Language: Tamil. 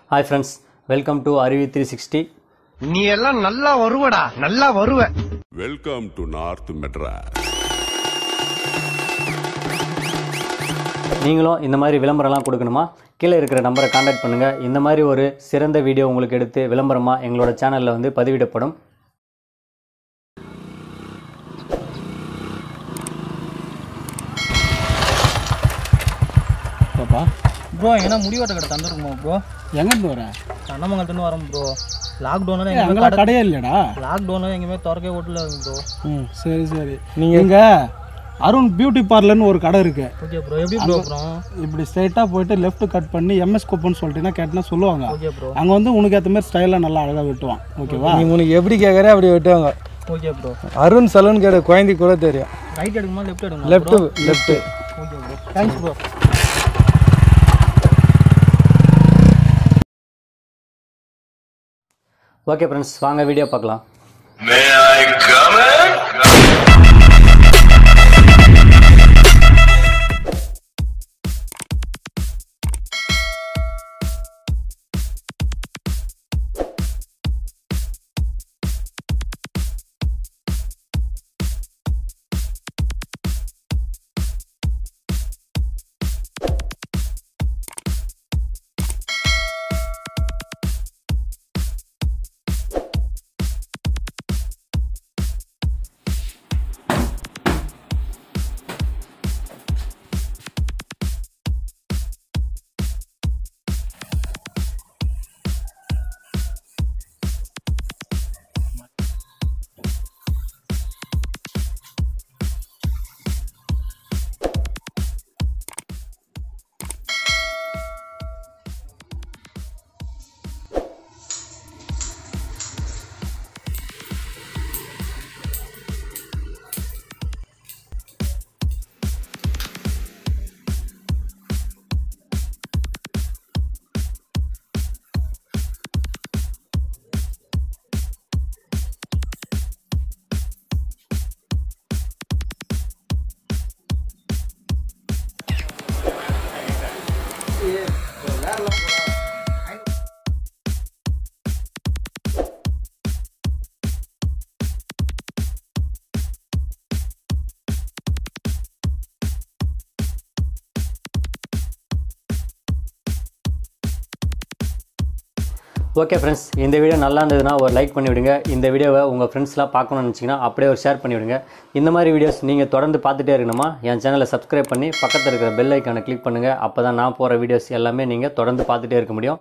hi friends welcome to Aruvi three sixty நீ எல்லாம் நல்லா வருவடா நல்லா வருவ வெல்கம் டு நார்த் மெட்ராஸ் நீங்களும் இந்த மாதிரி விளம்பரம்லாம் கொடுக்கணுமா கீழே இருக்கிற நம்பரை காண்டாக்ட் பண்ணுங்கள் இந்த மாதிரி ஒரு சிறந்த வீடியோ உங்களுக்கு எடுத்து விளம்பரமாக எங்களோட சேனலில் வந்து பதிவிடப்படும் பாப்பா ப்ரோ எங்கன்னா முடிவட்ட கடை தந்துருக்குமா ப்ரோ எங்கேருந்து வர கண்ணமங்கலத்துலேருந்து வரோம் ப்ரோ லாக்டவுனில் ஏய், எங்கேயுமே அங்கெல்லாம் கடை கடையே இல்லையாடா லாக்டவுனில் எங்கேயுமே திறக்கவே ஓட்டல ப்ரோ ம் சரி சரி நீங்கள் இங்கே அருண் பியூட்டி பார்லர்னு ஒரு கடை இருக்கு ஓகே ப்ரோ எப்படி ப்ரோ அப்புறம் இப்படி ஸ்ட்ரைட்டாக போயிட்டு லெஃப்ட் கட் பண்ணி எம்எஸ் கோப்பன்னு சொல்லிட்டீங்கன்னா கேட்டினா சொல்லுவாங்க ஓகே ப்ரோ அங்கே வந்து உனக்கு ஏற்ற மாதிரி ஸ்டைலாக நல்லா அழகாக வெட்டுவான் ஓகேவா நீ உனக்கு எப்படி கேட்குற அப்படி வெட்டுவாங்க ஓகே ப்ரோ அருண் சலூன் கேட்ட குழந்தைக்கு கூட தெரியும் ரைட் எடுக்குமா லெஃப்ட் எடுக்குமா left left okay bro thanks bro okay friends வாங்க வீடியோ பார்க்கலாம் ஓகே ஃப்ரெண்ட்ஸ் இந்த வீடியோ நல்லா இருந்ததுன்னா ஒரு லைக் பண்ணி விடுங்க இந்த வீடியோவை உங்கள் ஃப்ரெண்ட்ஸ்லாம் பார்க்கணும்னு நினச்சிங்கன்னா அப்படியே ஒரு ஷேர் பண்ணி விடுங்க இந்த மாதிரி வீடியோஸ் நீங்கள் தொடர்ந்து பார்த்துட்டே இருக்கணுமா என் சேனலை சப்ஸ்கிரைப் பண்ணி பக்கத்தில் இருக்கிற பெல் ஐக்கானை கிளிக் பண்ணுங்கள் அப்போ தான் நான் போகிற வீடியோஸ் எல்லாமே நீங்கள் தொடர்ந்து பார்த்துட்டே இருக்க முடியும்